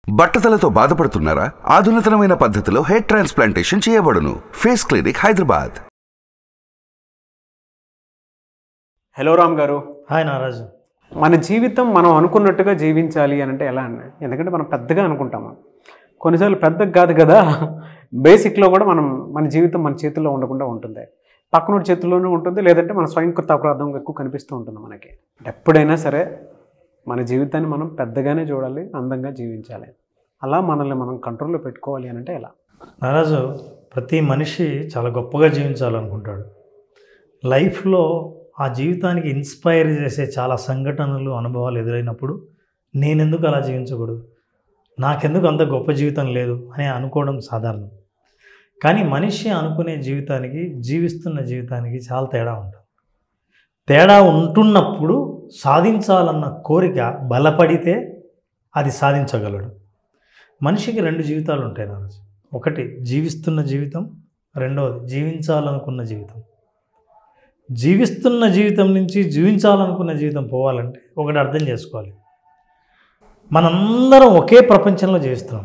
బట్టతలతో బాధపడుతున్నారా ఆధునితనమైన పద్ధతిలో హెయిర్ ట్రాన్స్ప్లాంటేషన్ చేయబడును face clinic Hyderabad hello Ram గారు హాయ్ నారాజు మన జీవితం మనం అనుకున్నట్టుగా జీవించాలి అని అంటే ఎలా అండి ఎందుకంటే మనం పెద్దగా అనుకుంటాము కొన్నిసార్లు పెద్దగా కాదు కదా బేసిక్లో కూడా మనం మన జీవితం మన చేతుల్లో ఉండకుండా ఉంటుంది పక్కనోడి చేతుల్లోనే ఉంటుంది లేదంటే మన స్వయంకృత అపరాధం ఎక్కువ కనిపిస్తూ ఉంటుంది మనకి ఎప్పుడైనా సరే మన జీవితాన్ని మనం పెద్దగానే చూడాలి అందంగా జీవించాలి అలా మనల్ని మనం కంట్రోల్లో పెట్టుకోవాలి అని అంటే ఎలా నారాజు ప్రతి మనిషి చాలా గొప్పగా జీవించాలనుకుంటాడు లైఫ్లో ఆ జీవితానికి ఇన్స్పైర్ చేసే చాలా సంఘటనలు అనుభవాలు ఎదురైనప్పుడు నేనెందుకు అలా జీవించకూడదు నాకెందుకు అంత గొప్ప జీవితం లేదు అని అనుకోవడం సాధారణం కానీ మనిషి అనుకునే జీవితానికి జీవిస్తున్న జీవితానికి చాలా తేడా ఉంటుంది తేడా ఉంటున్నప్పుడు సాధించాలన్న కోరిక బలపడితే అది సాధించగలడు మనిషికి రెండు జీవితాలు ఉంటాయి నారాజు ఒకటి జీవిస్తున్న జీవితం రెండవది జీవించాలనుకున్న జీవితం జీవిస్తున్న జీవితం నుంచి జీవించాలనుకున్న జీవితం పోవాలంటే ఒకటి అర్థం చేసుకోవాలి మనందరం ఒకే ప్రపంచంలో జీవిస్తున్నాం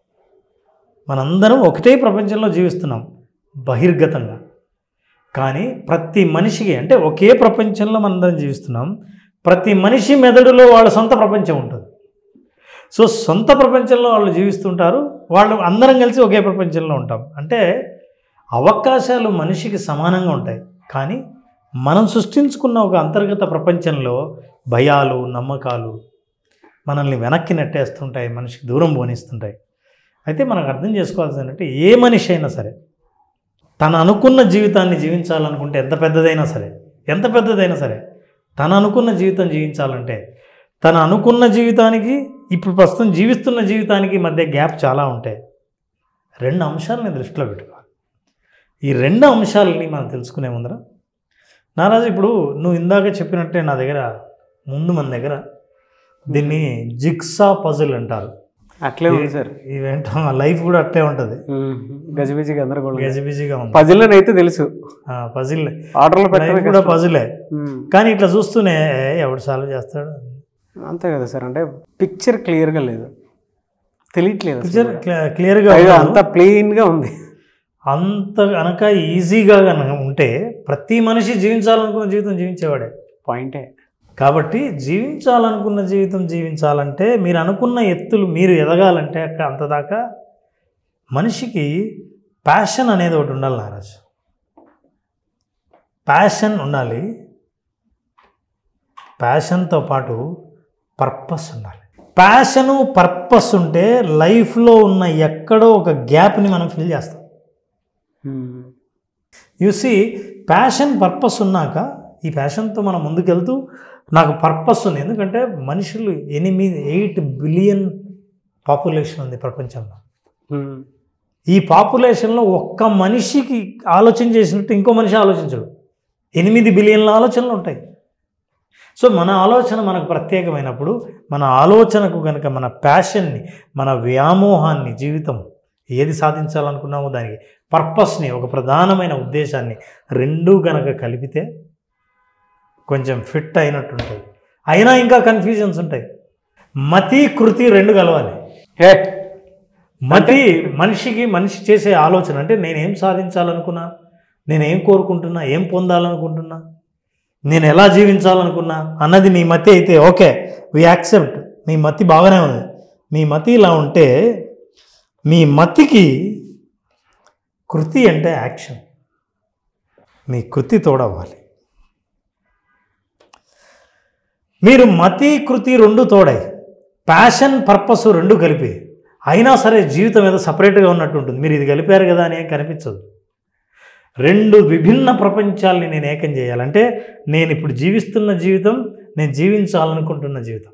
మనందరం ఒకటే ప్రపంచంలో జీవిస్తున్నాం బహిర్గతంగా కానీ ప్రతి మనిషికి అంటే ఒకే ప్రపంచంలో మనందరం జీవిస్తున్నాం ప్రతి మనిషి మెదడులో వాళ్ళ సొంత ప్రపంచం ఉంటుంది సో సొంత ప్రపంచంలో వాళ్ళు జీవిస్తుంటారు వాళ్ళు అందరం కలిసి ఒకే ప్రపంచంలో ఉంటాం అంటే అవకాశాలు మనిషికి సమానంగా ఉంటాయి కానీ మనం సృష్టించుకున్న ఒక అంతర్గత ప్రపంచంలో భయాలు నమ్మకాలు మనల్ని వెనక్కి నెట్టేస్తుంటాయి మనిషికి దూరం పోనిస్తుంటాయి అయితే మనకు అర్థం చేసుకోవాల్సింది ఏంటంటే ఏ మనిషి అయినా సరే తను అనుకున్న జీవితాన్ని జీవించాలనుకుంటే ఎంత పెద్దదైనా సరే ఎంత పెద్దదైనా సరే తను అనుకున్న జీవితం జీవించాలంటే తను అనుకున్న జీవితానికి ఇప్పుడు ప్రస్తుతం జీవిస్తున్న జీవితానికి మధ్య గ్యాప్ చాలా ఉంటాయి రెండు అంశాలని దృష్టిలో పెట్టుకోవాలి ఈ రెండు అంశాలని మనం తెలుసుకునే ముందర నారాజు ఇప్పుడు నువ్వు ఇందాక చెప్పినట్టే నా దగ్గర ముందు మన దగ్గర దీన్ని జిక్సా పజిల్ అంటారు అట్లే ఉంది సార్ ఇవేంటో లైఫ్ కూడా అట్లే ఉంటుంది గజిబిజి గందరగోళం గజిబిజిగా ఉంది పజిల్ అయితే తెలుసు పజిల్ ఆర్డర్లో లైఫ్ పెట్టడం కూడా కష్టం. పజిలే ఉమ్. కానీ ఇట్లా చూస్తూనే "ఏ, ఎవడు సాల్వ్ చేస్తాడు అంతే కదా సార్ అంటే పిక్చర్ క్లియర్గా లేదు తెలియట్లేదు అసలు. పిక్చర్ క్లియర్గా పైగా అంతా ప్లెయిన్గా ఉంది అంత కనుక ఈజీగా కనుక ఉంటే ప్రతి మనిషి జీవించాలనుకున్న జీవితం జీవించేవాడే పాయింటే కాబట్టి జీవించాలనుకున్న జీవితం జీవించాలంటే మీరు అనుకున్న ఎత్తులు మీరు ఎదగాలంటే అక్కడ అంతదాకా మనిషికి ప్యాషన్ అనేది ఒకటి ఉండాలి నారాజ్ ప్యాషన్ ఉండాలి ప్యాషన్తో పాటు పర్పస్ ఉండాలి ప్యాషను పర్పస్ ఉంటే లైఫ్లో ఉన్న ఎక్కడో ఒక గ్యాప్ని మనం ఫిల్ చేస్తాం యూసి ప్యాషన్ పర్పస్ ఉన్నాక ఈ ప్యాషన్తో మనం ముందుకెళ్తూ నాకు పర్పస్ ఉంది ఎందుకంటే మనుషులు ఎనిమిది ఎయిట్ బిలియన్ పాపులేషన్ ఉంది ప్రపంచంలో ఈ పాపులేషన్లో ఒక్క మనిషికి ఆలోచన చేసినట్టు ఇంకో మనిషి ఆలోచించడు ఎనిమిది బిలియన్ల ఆలోచనలు ఉంటాయి సో మన ఆలోచన మనకు ప్రత్యేకమైనప్పుడు మన ఆలోచనకు కనుక మన ప్యాషన్ని మన వ్యామోహాన్ని జీవితం ఏది సాధించాలనుకున్నామో దానికి పర్పస్ని ఒక ప్రధానమైన ఉద్దేశాన్ని రెండూ గనక కలిపితే కొంచెం ఫిట్ అయినట్టు ఉంటుంది అయినా ఇంకా కన్ఫ్యూజన్స్ ఉంటాయి మతి కృతి రెండు కలవాలి హే మతి మనిషికి మనిషి చేసే ఆలోచన అంటే నేనేం సాధించాలనుకున్నా నేనేం కోరుకుంటున్నా ఏం పొందాలనుకుంటున్నా నేను ఎలా జీవించాలనుకున్నా అన్నది నీ మతి అయితే ఓకే వి యాక్సెప్ట్ మీ మతి బాగానే ఉంది మీ మతి ఇలా ఉంటే మీ మతికి కృతి అంటే యాక్షన్ మీ కృతి తోడవ్వాలి మీరు మతి కృతి రెండు తోడాయి ప్యాషన్ పర్పస్ రెండు కలిపి అయినా సరే జీవితం ఏదో సపరేట్గా ఉన్నట్టు ఉంటుంది మీరు ఇది కలిపారు కదా అని ఏం కనిపించదు రెండు విభిన్న ప్రపంచాల్ని నేను ఏకం చేయాలంటే నేను ఇప్పుడు జీవిస్తున్న జీవితం నేను జీవించాలనుకుంటున్న జీవితం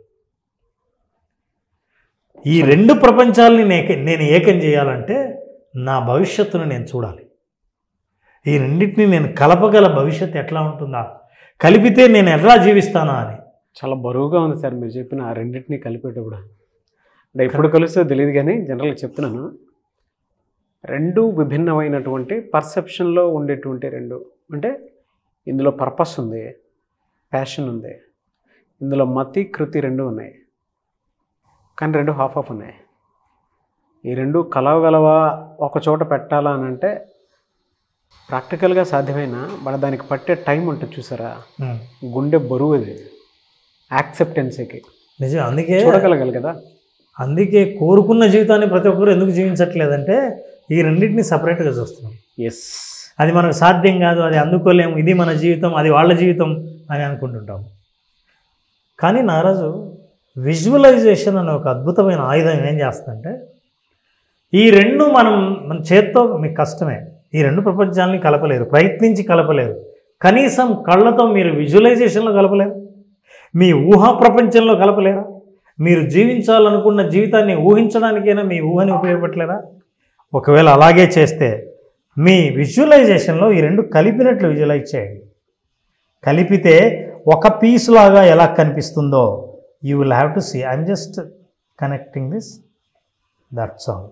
ఈ రెండు ప్రపంచాలని నేక నేను ఏకం చేయాలంటే నా భవిష్యత్తును నేను చూడాలి ఈ రెండింటిని నేను కలపగల భవిష్యత్తు ఎట్లా ఉంటుందా కలిపితే నేను ఎలా జీవిస్తానా అని చాలా బరువుగా ఉంది సార్ మీరు చెప్పిన ఆ రెండింటిని కలిపేటప్పుడు అంటే ఎప్పుడు కలుస్తుందో తెలియదు కానీ జనరల్గా చెప్తున్నాను రెండు విభిన్నమైనటువంటి పర్సెప్షన్లో ఉండేటువంటి రెండు అంటే ఇందులో పర్పస్ ఉంది ప్యాషన్ ఉంది ఇందులో మతి కృతి రెండు ఉన్నాయి కానీ రెండు హాఫ్ ఆఫ్ ఉన్నాయి ఈ రెండు కలవగలవా ఒక చోట పెట్టాలా అని అంటే ప్రాక్టికల్గా సాధ్యమైన బట్ దానికి పట్టే టైం ఉంటుంది చూసారా ఉమ్. గుండె బరువు అది యాక్సెప్టెన్సీకి నిజం అందుకే చూడగలగాలి కదా అందుకే కోరుకున్న జీవితాన్ని ప్రతి ఒక్కరు ఎందుకు జీవించట్లేదంటే ఈ రెండింటిని సపరేట్గా చూస్తున్నాం ఎస్ అది మనకు సాధ్యం కాదు అది అందుకోలేము ఇది మన జీవితం అది వాళ్ళ జీవితం అని అనుకుంటుంటాం కానీ నారాజు విజువలైజేషన్ అనే ఒక అద్భుతమైన ఆయుధం ఏం చేస్తుందంటే ఈ రెండు మనం మన చేత్తో మీకు కష్టమే ఈ రెండు ప్రపంచాలని కలపలేరు ప్రయత్నించి కలపలేరు కనీసం కళ్ళతో మీరు విజువలైజేషన్లో కలపలేరు మీ ఊహా ప్రపంచంలో కలపలేరా మీరు జీవించాలనుకున్న జీవితాన్ని ఊహించడానికైనా మీ ఊహని ఉపయోగపడలేరా ఒకవేళ అలాగే చేస్తే మీ విజువలైజేషన్లో ఈ రెండు కలిపినట్లు విజువలైజ్ చేయండి కలిపితే ఒక పీస్ లాగా ఎలా కనిపిస్తుందో you will have to see I'm just connecting this that's all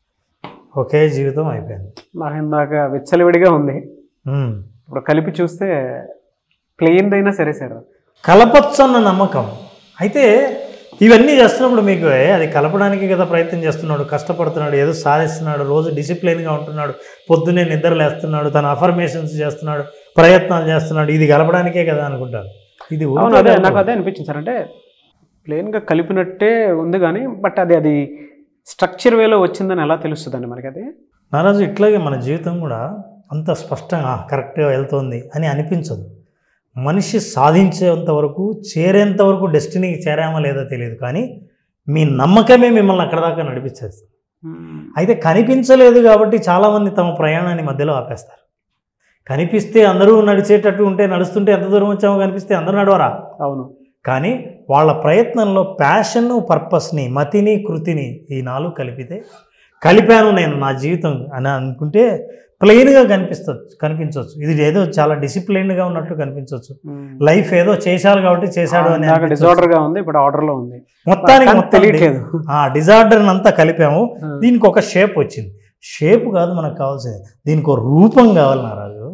ఒకే జీవితం అయిపోయింది నాకు ఇందాక విచ్చలవిడిగా ఉంది మ్మ్. ఇప్పుడు కలిపి చూస్తే ప్లెయిన్ అయినా సరే సార్ కలపచ్చు అన్న నమ్మకం అయితే ఇవన్నీ చేస్తున్నప్పుడు మీకు ఏ, అది కలపడానికి కదా ప్రయత్నం చేస్తున్నాడు కష్టపడుతున్నాడు ఏదో సాధిస్తున్నాడు రోజు డిసిప్లిన్గా ఉంటున్నాడు పొద్దున్నే నిద్ర లేస్తున్నాడు తన అఫర్మేషన్స్ చేస్తున్నాడు ప్రయత్నాలు చేస్తున్నాడు ఇది కలపడానికే కదా అనుకుంటారు ఇది ఊరికే అవును అదే కలపడం. నాకు అదే అనిపించింది సార్ అంటే ప్లెయిన్గా కలిపినట్టే ఉంది కానీ బట్ అది అది స్ట్రక్చర్ వేలో వచ్చిందని ఎలా తెలుస్తుందండి మనకి అది నారాజు ఇట్లాగే మన జీవితం కూడా అంత స్పష్టంగా "ఆ, కరెక్ట్గా వెళ్తోంది అని అనిపించదు మనిషి సాధించేంత వరకు చేరేంత వరకు డెస్టినీకి చేరామా లేదో తెలియదు కానీ మీ నమ్మకమే మిమ్మల్ని అక్కడ దాకా నడిపించేస్తుంది అయితే కనిపించలేదు కాబట్టి చాలామంది తమ ప్రయాణాన్ని మధ్యలో ఆపేస్తారు కనిపిస్తే అందరూ నడిచేటట్టు ఉంటే నడుస్తుంటే ఎంత దూరం వచ్చామో కనిపిస్తే అందరూ నడవరా అవును కానీ వాళ్ళ ప్రయత్నంలో ప్యాషన్ పర్పస్ని మతిని కృతిని ఈ నాలుగు కలిపితే కలిపాను నేను నా జీవితం అని అనుకుంటే ప్లెయిన్గా కనిపిస్తుంది కనిపించవచ్చు ఇది ఏదో చాలా డిసిప్లైన్డ్గా ఉన్నట్లు కనిపించవచ్చు లైఫ్ ఏదో చేశారు కాబట్టి చేశాడు అని నాకు అనిపించవచ్చు. డిజార్డర్ గా ఉంది ఇప్పుడు ఆర్డర్ లో ఉంది మొత్తానికి కానీ మొత్తం తెలియట్లేదు ఆ డిజార్డర్ని అంతా కలిపాము దీనికి ఒక షేప్ వచ్చింది షేప్ కాదు మనకు కావాల్సింది దీనికి ఒక రూపం కావాలి నారాజు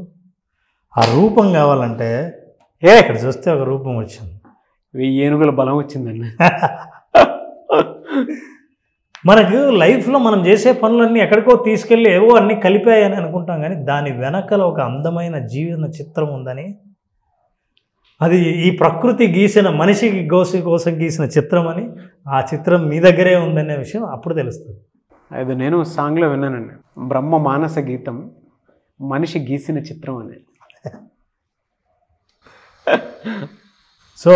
ఆ రూపం కావాలంటే ఏ ఇక్కడ చూస్తే ఒక రూపం వచ్చింది వెయ్యి ఏనుగుల బలం వచ్చిందండి మనకు లైఫ్లో మనం చేసే పనులన్నీ ఎక్కడికో తీసుకెళ్ళి ఏవో అన్నీ కలిపాయని అనుకుంటాం కానీ దాని వెనకల ఒక అందమైన జీవన చిత్రం ఉందని అది ఈ ప్రకృతి గీసిన మనిషికి గోసి కోసం గీసిన చిత్రం అని ఆ చిత్రం మీ దగ్గరే ఉందనే విషయం అప్పుడు తెలుస్తుంది అది నేను సాంగ్లో విన్నానండి బ్రహ్మ మానస గీతం మనిషి గీసిన చిత్రం అని సో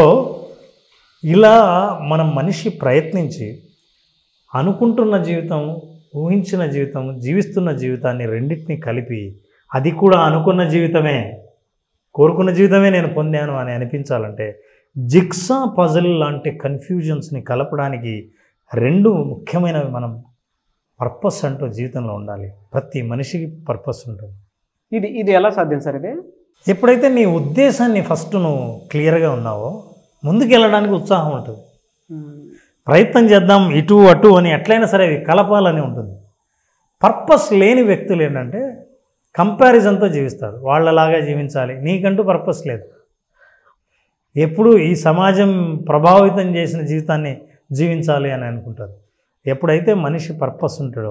ఇలా మనం మనిషి ప్రయత్నించి అనుకుంటున్న జీవితం ఊహించిన జీవితం జీవిస్తున్న జీవితాన్ని రెండింటిని కలిపి అది కూడా అనుకున్న జీవితమే కోరుకున్న జీవితమే నేను పొందాను అని అనిపించాలంటే జిక్సా పజల్ లాంటి కన్ఫ్యూజన్స్ని కలపడానికి రెండు ముఖ్యమైనవి మనం పర్పస్ అంటూ జీవితంలో ఉండాలి ప్రతి మనిషికి పర్పస్ ఉంటుంది ఇది ఇది ఎలా సాధ్యం సార్ ఇది ఎప్పుడైతే నీ ఉద్దేశాన్ని ఫస్ట్ నువ్వు క్లియర్గా ఉన్నావో ముందుకు వెళ్ళడానికి ఉత్సాహం ఉంటుంది ప్రయత్నం చేద్దాం ఇటు అటు అని ఎట్లయినా సరే అవి కలపాలని ఉంటుంది పర్పస్ లేని వ్యక్తులు ఏంటంటే కంపారిజన్తో జీవిస్తారు వాళ్ళలాగా జీవించాలి నీకంటూ పర్పస్ లేదు ఎప్పుడు ఈ సమాజం ప్రభావితం చేసిన జీవితాన్ని జీవించాలి అని అనుకుంటారు ఎప్పుడైతే మనిషి పర్పస్ ఉంటాడో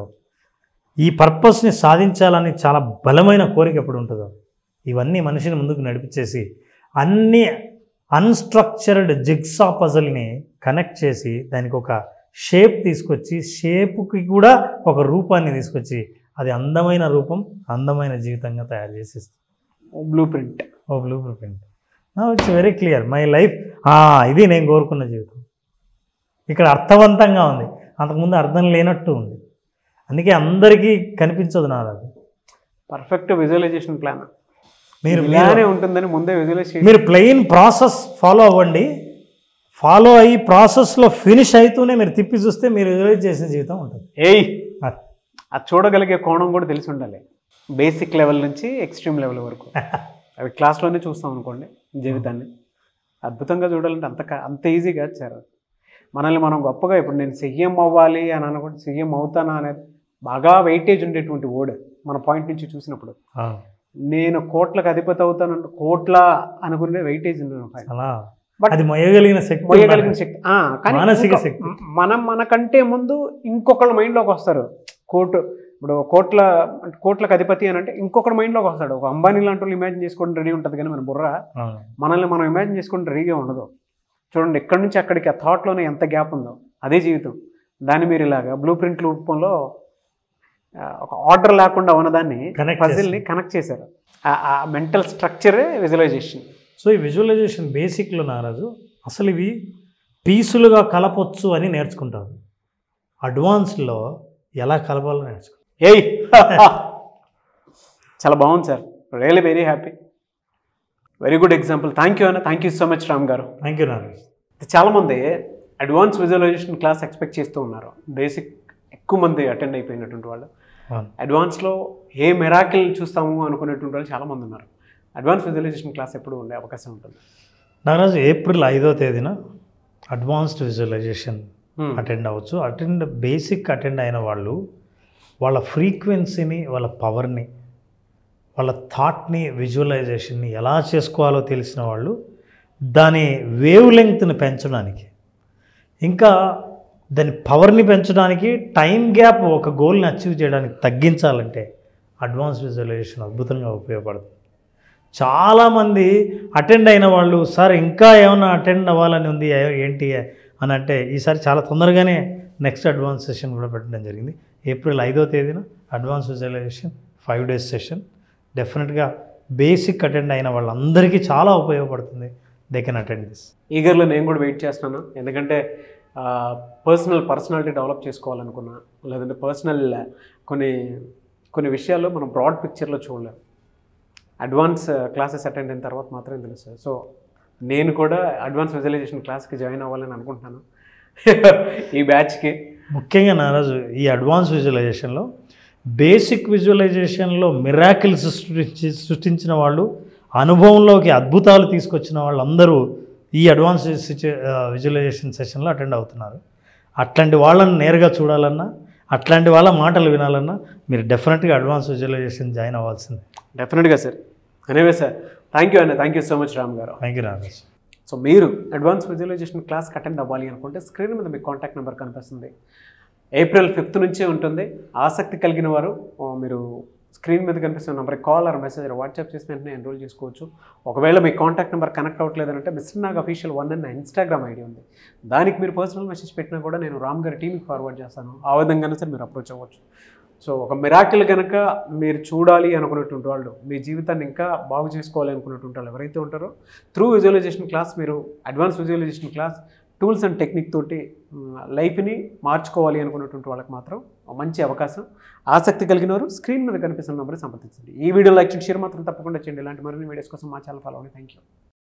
ఈ పర్పస్ని సాధించాలని చాలా బలమైన కోరిక ఎప్పుడు ఉంటుందో ఇవన్నీ మనిషిని ముందుకు నడిపించేసి అన్ని అన్స్ట్రక్చర్డ్ జిగ్సా పజల్ని కనెక్ట్ చేసి దానికి ఒక షేప్ తీసుకొచ్చి షేప్కి కూడా ఒక రూపాన్ని తీసుకొచ్చి అది అందమైన రూపం అందమైన జీవితంగా తయారు చేసి ఇస్తుంది blue print oh blue print it's very clear my life ఇది నేను కోరుకున్న జీవితం ఇక్కడ అర్థవంతంగా ఉంది అంతకుముందు అర్థం లేనట్టు ఉంది అందుకే అందరికీ కనిపించదు నాది అది పర్ఫెక్ట్ విజువలైజేషన్ ప్లాన్ మీరు ఇలానే ఉంటుందని ముందే విజువలైజ్ చేసి మీరు ప్లెయిన్ ప్రాసెస్ ఫాలో అవ్వండి ఫాలో అయ్యి ప్రాసెస్లో ఫినిష్ అవుతూనే మీరు తిప్పి చూస్తే మీరు విజువలైజ్ చేసిన జీవితం ఉంటుంది ఏయ్ అది. అది చూడగలిగే కోణం కూడా తెలిసి ఉండాలి బేసిక్ లెవెల్ నుంచి ఎక్స్ట్రీమ్ లెవెల్ వరకు అవి క్లాస్లోనే చూస్తాం అనుకోండి జీవితాన్ని అద్భుతంగా చూడాలంటే అంత క- అంత ఈజీ కాదు సార్ మనల్ని మనం గొప్పగా ఇప్పుడు నేను సీఎం అవ్వాలి అని అనుకుంటే సీఎం అవుతానా అనేది బాగా వెయిటేజ్ ఉండేటువంటి వర్డ్ మన పాయింట్ నుంచి చూసినప్పుడు ఆ, నేను కోట్లకు అధిపతి అవుతాను కోట్ల అనుకునే వెయిటేజ్ ఉండదు అలా But- అది మొయ్యగలిగిన శక్తి మొయ్యగలిగిన ఉండాలి. శక్తి ఆ, కానీ మానసిక ఇంకో- శక్తి. మనం మనకంటే ముందు ఇంకొకళ్ళ మైండ్లోకి వస్తారు కోర్టు ఇప్పుడు కోట్ల కోట్లకు అధిపతి అని అంటే ఇంకొకటి మైండ్లోకి వస్తాడు ఒక అంబానీ లాంటి వాళ్ళు ఇమాజిన్ చేసుకోవడం రెడీ ఉంటుంది కానీ మన బుర్ర అవును మనల్ని మనం ఇమాజిన్ చేసుకుంటే రెడీగా ఉండదు చూడండి ఎక్కడి నుంచి అక్కడికి ఆ థాట్లోనే ఎంత గ్యాప్ ఉందో అదే జీవితం దాన్ని మీరు ఇలాగా బ్లూ ప్రింట్ రూపంలో ఆ, ఒక ఆర్డర్ లేకుండా ఉన్నదాన్ని Connect పజిల్ని కనెక్ట్ చేశారు ఆ- ఆ మెంటల్ స్ట్రక్చరే విజువలైజేషన్ సో ఈ విజువలైజేషన్ బేసిక్లో నారాజు అసలు ఇవి పీసులుగా కలపొచ్చు అని నేర్చుకుంటారు అడ్వాన్స్లో ఎలా కలపాలో నేర్చుకుంటారు ఏయ్ చాలా బాగుంది sir really very happy very good example thank you అన్న thank you so much Ram గారు థ్యాంక్ యూ నారాజ్ చాలామంది అడ్వాన్స్ విజువలైజేషన్ క్లాస్ ఎక్స్పెక్ట్ చేస్తూ ఉన్నారు బేసిక్ ఎక్కువ మంది అటెండ్ అయిపోయినటువంటి వాళ్ళు అవును అడ్వాన్స్లో ఏ మెరాకిల్ చూస్తాము అనుకునేటువంటి వాళ్ళు చాలామంది ఉన్నారు అడ్వాన్స్ విజువలైజేషన్ క్లాస్ ఎప్పుడు ఉండే అవకాశం ఉంటుంది నారాజు ఏప్రిల్ ఐదో తేదీన అడ్వాన్స్డ్ విజువలైజేషన్ Hmm. అటెండ్ అవ్వచ్చు అటెండ్ బేసిక్ అటెండ్ అయిన వాళ్ళు వాళ్ళ ఫ్రీక్వెన్సీని వాళ్ళ పవర్ని వాళ్ళ థాట్ని విజువలైజేషన్ని ఎలా చేసుకోవాలో తెలిసిన వాళ్ళు దాని వేవ్ లెంగ్త్ని పెంచడానికి ఇంకా దాని పవర్ని పెంచడానికి టైం గ్యాప్ ఒక గోల్ని అచీవ్ చేయడానికి తగ్గించాలంటే అడ్వాన్స్ విజువలైజేషన్ అద్భుతంగా ఉపయోగపడుతుంది చాలామంది అటెండ్ అయిన వాళ్ళు సార్ ఇంకా ఏమైనా అటెండ్ అవ్వాలని ఉంది ఏ- ఏంటి అని అంటే ఈసారి చాలా తొందరగానే నెక్స్ట్ అడ్వాన్స్ సెషన్ కూడా పెట్టడం జరిగింది ఏప్రిల్ ఐదో తేదీన advance visualization five days session డెఫినెట్గా బేసిక్ అటెండ్ అయిన వాళ్ళందరికీ చాలా ఉపయోగపడుతుంది దే కెన్ అటెండ్ దిస్ ఈగర్లో నేను కూడా వెయిట్ చేస్తున్నాను ఎందుకంటే పర్సనల్ పర్సనాలిటీ డెవలప్ చేసుకోవాలనుకున్నా లేదంటే పర్సనల్ కొన్ని కొన్ని విషయాల్లో మనం బ్రాడ్ పిక్చర్లో చూడలేం అడ్వాన్స్ క్లాసెస్ అటెండ్ అయిన తర్వాత మాత్రమే తెలుస్తుంది సో నేను కూడా అడ్వాన్స్ విజువలైజేషన్ క్లాస్కి జాయిన్ అవ్వాలని అనుకుంటున్నాను ఈ బ్యాచ్కి ముఖ్యంగా నారాజు ఈ అడ్వాన్స్ విజువలైజేషన్లో బేసిక్ విజువలైజేషన్లో మిరాకిల్స్ సృష్టించి సృష్టించిన వాళ్ళు అనుభవంలోకి అద్భుతాలు తీసుకొచ్చిన వాళ్ళందరూ ఈ అడ్వాన్స్ విజువలైజేషన్ సెషన్లో అటెండ్ అవుతున్నారు అట్లాంటి వాళ్ళని నేరుగా చూడాలన్నా అట్లాంటి వాళ్ళ మాటలు వినాలన్నా మీరు డెఫినెట్గా అడ్వాన్స్ విజువలైజేషన్ జాయిన్ అవ్వాల్సిందే డెఫినెట్గా sir anyway sir thank you అన్న thank you so much Ram గారు థ్యాంక్ యూ నారాజ్ సో మీరు అడ్వాన్స్ విజువలైజేషన్ క్లాస్కి అటెండ్ అవ్వాలి అనుకుంటే స్క్రీన్ మీద మీ కాంటాక్ట్ నెంబర్ కనిపిస్తుంది ఏప్రిల్ ఫిఫ్త్ నుంచే ఉంటుంది ఆసక్తి కలిగిన వారు ఆ, మీరు స్క్రీన్ మీద కనిపిస్తున్న నెంబర్కి కాల్ ఆర్ మెసేజ్ వాట్సాప్ చేసి వెంటనే ఎన్రోల్ చేసుకోవచ్చు ఒకవేళ మీ కాంటాక్ట్ నెంబర్ కనెక్ట్ అవ్వట్లేదంటే మిస్టర్ నాగ్ అఫీషియల్ వన్ అన్న ఇన్స్టాగ్రామ్ ఐడి ఉంది దానికి మీరు పర్సనల్ మెసేజ్ పెట్టినా కూడా నేను రామ్ గారి టీంకి ఫార్వర్డ్ చేస్తాను ఆ విధంగానే సార్ మీరు అప్రోచ్ అవ్వచ్చు సో ఒక మిరాకిల్ కనుక మీరు చూడాలి అనుకున్నటువంటి వాళ్ళు మీ జీవితాన్ని ఇంకా బాగు చేసుకోవాలి అనుకున్నటువంటి వాళ్ళు ఎవరైతే ఉంటారో త్రూ విజువలైజేషన్ క్లాస్ మీరు advance visualization class tools and technique తోటి లైఫ్ని మార్చుకోవాలి అనుకున్నటువంటి వాళ్ళకి మాత్రం ఒక మంచి అవకాశం ఆసక్తి కలిగిన వారు స్క్రీన్ మీద కనిపిస్తున్న నెంబర్ సంప్రదించండి ఈ వీడియో లైక్ చేయండి షేర్ మాత్రం తప్పకుండా చేయండి ఇలాంటి మరిన్ని వీడియోస్ కోసం మా ఛానల్ ఫాలో అవ్వండి థ్యాంక్ యూ